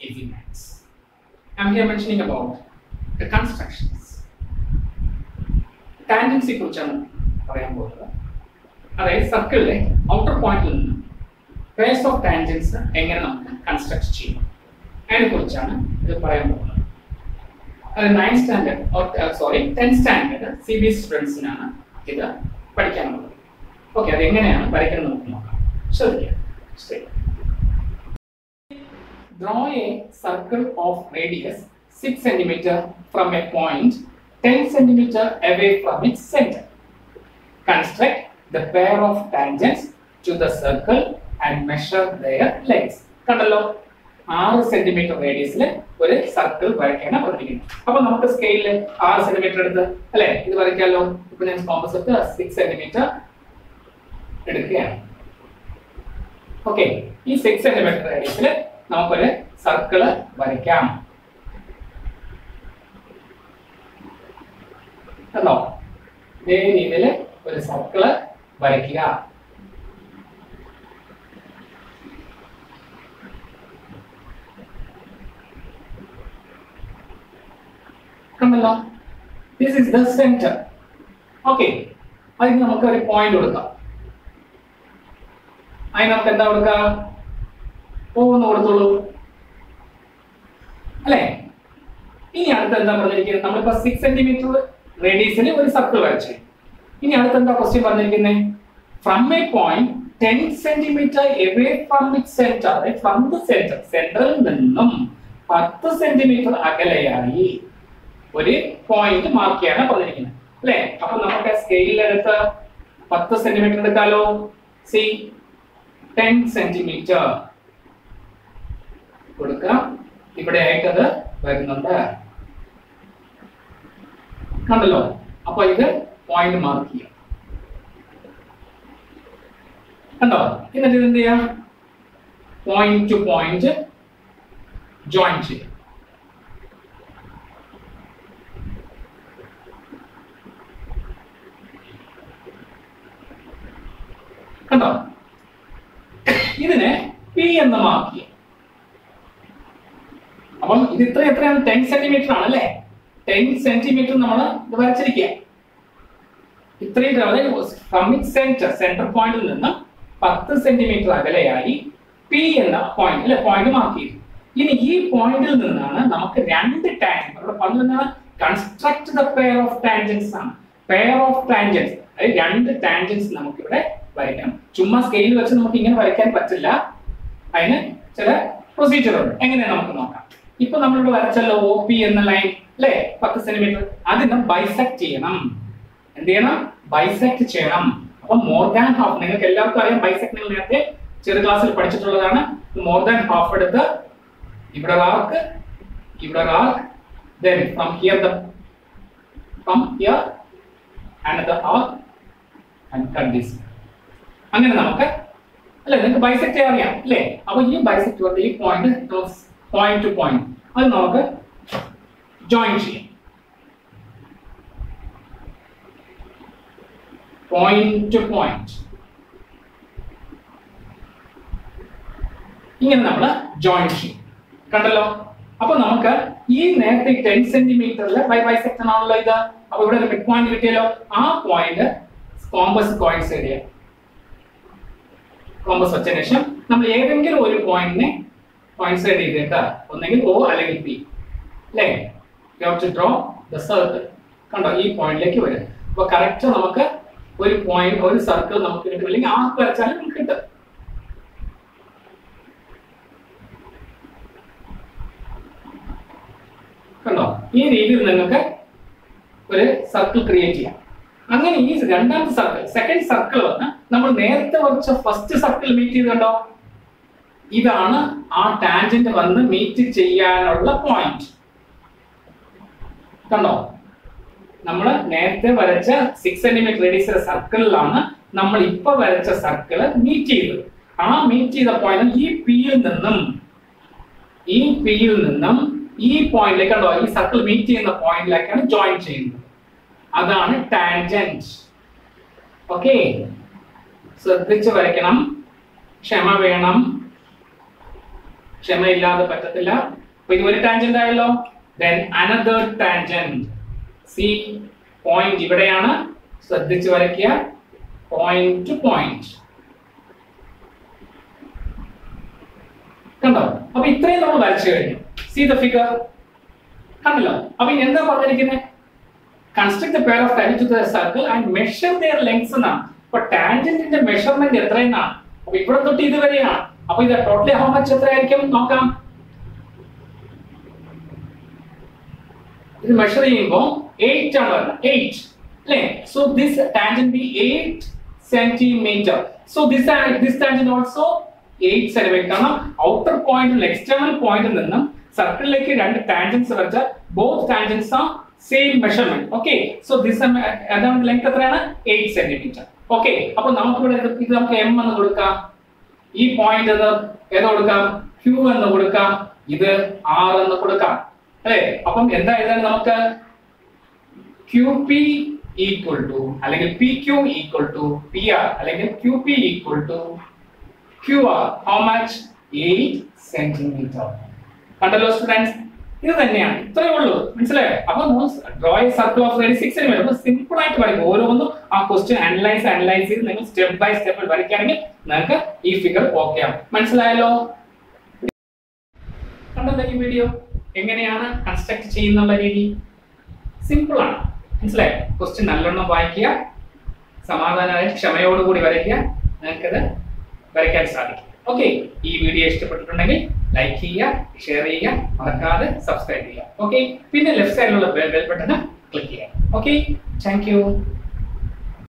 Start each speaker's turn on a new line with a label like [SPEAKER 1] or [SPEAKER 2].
[SPEAKER 1] easy maths. I'm here mentioning about the constructions. ടാൻജൻസിയെ കുറിച്ചാണ് പറയാൻ പോകുന്നത് അതായത് സർക്കിളിലെ ഔട്ടർ പോയിന്റിൽ നിന്ന് പേസ് ഓഫ് ടാൻജൻസ് എങ്ങനെ നമുക്ക് കൺസ്ട്രക്ട് ചെയ്യും അതിനെ കുറിച്ചാണ് ഇത് പറയാൻ പോകുന്നത് അത് nine standard sorry ten standard C B S സ്റ്റുഡൻസിനാണ് ഇത് പഠിക്കാനുള്ളത് ഓക്കെ അത് എങ്ങനെയാണ് വരയ്ക്കുന്നത് നമുക്ക് നോക്കാം ശ്രദ്ധിക്കാം Straight. Draw a circle of radius 6 cm from a point 10 cm away from its center. Construct the pair of tangents to the circle and measure their lengths. കണ്ടല്ലോ ആറ് സെന്റിമീറ്റർ റേഡിയസിൽ ഒരു സർക്കിൾ വരയ്ക്കാനാണ് പറഞ്ഞിരിക്കുന്നത് അപ്പൊ നമുക്ക് സ്കെയിലിൽ ആറ് സെന്റിമീറ്റർ എടുത്ത് അല്ലെ ഇത് വരയ്ക്കാമല്ലോ ഇപ്പൊ ഞാൻ കോമ്പസ് എടുത്ത് സിക്സ് സെന്റിമീറ്റർ എടുക്കുകയാണ് ഓക്കെ ഈ സിക്സ് സെന്റിമീറ്റർ റേഡിയസിൽ നമുക്കൊരു സർക്കിള് വരയ്ക്കാം കണ്ടോ ഇതേ രീതിയിൽ ഒരു സർക്കിള് വരയ്ക്കുക കണ്ടല്ലോ this is the centre okay അതിന് നമുക്ക് ഒരു പോയിന്റ് കൊടുക്കാം അതിന് നമുക്ക് എന്താ കൊടുക്കാം പോകുന്ന കൊടുത്തോളൂ അല്ലേ ഇനി അടുത്ത് എന്താ പറഞ്ഞിരിക്കുന്നത് നമ്മളിപ്പോ സിക്സ് സെന്റിമീറ്റർ റേഡിയസിൽ ഒരു സർക്കിൾ വരച്ചു ഇനി അടുത്ത് എന്താ ക്വസ്റ്റ്യൻ പറഞ്ഞിരിക്കുന്നത് from a point ten centimetre away from it centre അതായത് ഫ്രം ദ സെന്റർ സെന്ററിൽ നിന്നും പത്ത് സെന്റിമീറ്റർ അകലെയായി ഒരു പോയിന്റ് മാർക്ക് ചെയ്യാനാണ് പറഞ്ഞിരിക്കുന്നത് അല്ലേ അപ്പൊ നമുക്ക് സ്കെയിലെടുത്ത് പത്ത് സെന്റിമീറ്റർ എടുക്കാലോ സി ടെൻ സെന്റിമീറ്റർ കൊടുക്കാം ഇവിടെ ആയിട്ടത് വരുന്നുണ്ട് കണ്ടല്ലോ അപ്പൊ ഇത് പോയിന്റ് മാർക്ക് ചെയ്യാം കണ്ടോ എന്നിട്ട് ഇത് എന്ത് ചെയ്യാം പോയിന്റ് ടു പോയിന്റ് ജോയിൻ ചെയ്യാം കണ്ടോ ഇതിനെ പി എന്ന് മാർക്ക് ചെയ്യാം അപ്പം ഇത് ഇത്ര എത്രയാണ് ടെൻ സെന്റിമീറ്റർ ആണ് അല്ലേ ടെൻ സെന്റിമീറ്റർ നമ്മൾ ഇത് വരച്ചിരിക്കുക ഇത്രയും ഫ്രം ഇറ്റ് സെന്റർ സെന്റർ പോയിന്റിൽ നിന്ന് പത്ത് സെന്റിമീറ്റർ അകലെയായി പി എന്ന പോയിന്റ് അല്ലെ പോയിന്റ് മാർക്ക് ചെയ്തു ഇനി ഈ പോയിന്റിൽ നിന്നാണ് നമുക്ക് രണ്ട് ടാൻജൻ അവിടെ പറഞ്ഞാൽ construct the pair of tangents ആണ് പെയർ ഓഫ് ടാൻജൻസ് അതായത് രണ്ട് ടാൻജൻസ് നമുക്ക് ഇവിടെ വരയ്ക്കാം ചുമ്മാ സ്കെയിൽ വെച്ച് നമുക്ക് ഇങ്ങനെ വരയ്ക്കാൻ പറ്റില്ല അതിന് ചില പ്രൊസീജിയർ ഉണ്ട് എങ്ങനെയാണ് നമുക്ക് നോക്കാം ഇപ്പൊ നമ്മളിവിടെ വരച്ചല്ലോ ഒ പി എന്ന ലൈൻ അല്ലേ പത്ത് സെന്റിമീറ്റർ അതിനെ ബൈസെക്ട് ചെയ്യണം എന്ത് ചെയ്യണം ബൈസെക്ട് ചെയ്യണം അപ്പൊ മോർ ദാൻ ഹാഫ് നിങ്ങൾക്ക് എല്ലാവർക്കും അറിയാം ബൈസെക്ട് നിങ്ങൾ നേരത്തെ ചെറു ക്ലാസ്സിൽ പഠിച്ചിട്ടുള്ളതാണ് മോർ ദാൻ ഹാഫ് എടുത്ത് ഇവിടെ ആർക്ക് ഇവിടെ ആർക്ക് then from here the from here another arc and cut this അങ്ങനെ നമുക്ക് അല്ലെ നിങ്ങൾക്ക് ബൈസെക്ട് ചെയ്യാൻ അറിയാം അല്ലേ അപ്പൊ ഈ ബൈസെക്ട് കൊണ്ട് ഈ പോയിന്റ് പോയിന്റ് ടു പോയിന്റ് അത് നമുക്ക് ജോയിൻ ചെയ്യാം പോയിന്റ് ടു പോയിന്റ് ഇങ്ങനെ നമ്മൾ ജോയിൻ ചെയ്യും കണ്ടല്ലോ അപ്പൊ നമുക്ക് ഈ നേരത്തെ ടെൻ സെന്റിമീറ്ററിൽ ബൈ ബൈസെക്ഷൻ ആണല്ലോ ഇത് അപ്പൊ ഇവിടെ ഒരു മിഡ് പോയിന്റ് കിട്ടിയല്ലോ ആ പോയിന്റ് കോമ്പസ് കോയിൻസൈഡ് ചെയ്യാം കോമ്പസ് വെച്ചതിന് ശേഷം നമ്മൾ ഏതെങ്കിലും ഒരു പോയിന്റിനെ കോയിൻസൈഡ് ചെയ്തിട്ട് ഒന്നെങ്കിൽ ഒ അല്ലെങ്കിൽ പി അല്ലേ you have to draw the circle കണ്ടോ ഈ പോയിന്റിലേക്ക് വരും അപ്പൊ കറക്റ്റ് നമുക്ക് ഒരു പോയിന്റ് ഒരു സർക്കിൾ നമുക്ക് കിട്ടും അല്ലെങ്കിൽ ആർക്ക് വരച്ചാലും നമുക്ക് കിട്ടും കണ്ടോ ഈ രീതിയിൽ നിങ്ങൾക്ക് ഒരു സർക്കിൾ ക്രിയേറ്റ് ചെയ്യാം അങ്ങനെ ഈ രണ്ടാമത്തെ സർക്കിൾ സെക്കൻഡ് സർക്കിൾ വന്ന് നമ്മൾ നേരത്തെ വരച്ച ഫസ്റ്റ് സർക്കിൾ മീറ്റ് ചെയ്ത് കണ്ടോ ഇതാണ് ആ ടാൻജന്റ് വന്ന് മീറ്റ് ചെയ്യാനുള്ള പോയിന്റ് കണ്ടോ നമ്മൾ നേരത്തെ വരച്ച സിക്സ് സെന്റിമീറ്റർ റേഡിയസ് സർക്കിളിലാണ് നമ്മൾ ഇപ്പൊ വരച്ച സർക്കിള് മീറ്റ് ചെയ്തത് ആ മീറ്റ് ചെയ്ത പോയിന്റ് ഈ പിയിൽ നിന്നും ഈ പിയിൽ നിന്നും ഈ പോയിന്റിലേക്ക് കണ്ടോ ഈ സർക്കിൾ മീറ്റ് ചെയ്യുന്ന പോയിന്റിലേക്കാണ് ജോയിൻ ചെയ്യുന്നത് അതാണ് ടാൻജന്റ് ഓക്കെ ശ്രദ്ധിച്ച് വരയ്ക്കണം ക്ഷമ വേണം ക്ഷമയില്ലാതെ പറ്റത്തില്ല അപ്പൊ ഇത് ഒരു ടാൻജന്റ് ആയല്ലോ then another tangent C point ഇവിടെയാണ് ശ്രദ്ധിച്ച് വരയ്ക്കുക പോയിന്റ് ടു പോയിന്റ് കണ്ടോ അപ്പൊ ഇത്രയും നമ്മൾ വരച്ചു കഴിഞ്ഞു സി ദ ഫിഗർ കണ്ടല്ലോ അപ്പൊ ഇനി എന്താ പറഞ്ഞിരിക്കുന്നത് construct the pair of tangent to the circle and measure their lengths എന്നാണ് അപ്പൊ ടാൻജന്റിന്റെ മെഷർമെന്റ് എത്രയെന്നാണ് അപ്പൊ ഇവിടെ തൊട്ട് ഇതുവരെയാണ് അപ്പൊ ഇത് ടോട്ടലി ഹൗ മച്ച് എത്രയായിരിക്കും നോക്കാം ഇത് മെഷർ ചെയ്യുമ്പോൾ എയ്റ്റ് ആണ് വരുന്നത് എയ്റ്റ് അല്ലേ so this tangent B eight centimetre so this this tangent also eight centimetre കാരണം ഔട്ടർ പോയിന്റിൽ എക്സ്റ്റേണൽ പോയിന്റിൽ നിന്നും സർക്കിളിലേക്ക് രണ്ട് ടാൻജൻസ് വരച്ചാൽ ബോത്ത് ടാൻജൻസ് ആ same measurement okay so this അതാണ് ലെങ്ത് എത്രയാണ് എയ്റ്റ് സെന്റിമീറ്റർ ഓക്കെ അപ്പൊ നമുക്ക് ഇവിടെ ഇത് ഇത് നമുക്ക് എം എന്ന് കൊടുക്കാം ഈ പോയിന്റ് എന്ന് ഏത് കൊടുക്കാം ക്യൂ എന്ന് കൊടുക്കാം ഇത് ആർ എന്ന് കൊടുക്കാം അല്ലേ അപ്പം എന്താ എഴുതാൻ നമുക്ക് ക്യു പി ഈക്വൽ ടു അല്ലെങ്കിൽ P Q equal to P R അല്ലെങ്കിൽ Q P equal to Q R how much eight centimetre കണ്ടല്ലോ സ്റ്റുഡൻസ് ഇത് തന്നെയാണ് ഇത്രയേ ഉള്ളൂ മനസ്സിലായോ അപ്പൊ നമ്മൾ draw a circle of radius six centimetre അപ്പൊ സിമ്പിൾ ആയിട്ട് വരയ്ക്കും ഓരോന്നും ആ ക്വസ്റ്റ്യൻ അനലൈസ് അനലൈസ് ചെയ്ത് നിങ്ങൾ സ്റ്റെപ്പ് ബൈ സ്റ്റെപ്പ് വരയ്ക്കുകയാണെങ്കിൽ നിങ്ങൾക്ക് ഈ ഫിഗർ ഓക്കെ ആവും മനസ്സിലായല്ലോ കണ്ടല്ലോ ഈ വീഡിയോ എങ്ങനെയാണ് കൺസ്ട്രക്ട് ചെയ്യുന്നുള്ള രീതി സിമ്പിൾ ആണ് മനസ്സിലായോ ക്വസ്റ്റ്യൻ നല്ലോണം വായിക്കുക സമാധാനമായ ക്ഷമയോടുകൂടി വരയ്ക്കുക നിങ്ങൾക്കത് വരയ്ക്കാൻ സാധിക്കും ഓക്കെ ഈ വീഡിയോ ഇഷ്ടപ്പെട്ടിട്ടുണ്ടെങ്കിൽ ലൈക്ക് ചെയ്യുക ഷെയർ ചെയ്യുക മറക്കാതെ സബ്സ്ക്രൈബ് ചെയ്യുക ഓക്കെ പിന്നെ ലെഫ്റ്റ് സൈഡിലുള്ള ബെൽ ബട്ടൺ ക്ലിക്ക് ചെയ്യുക ഓക്കെ താങ്ക് യു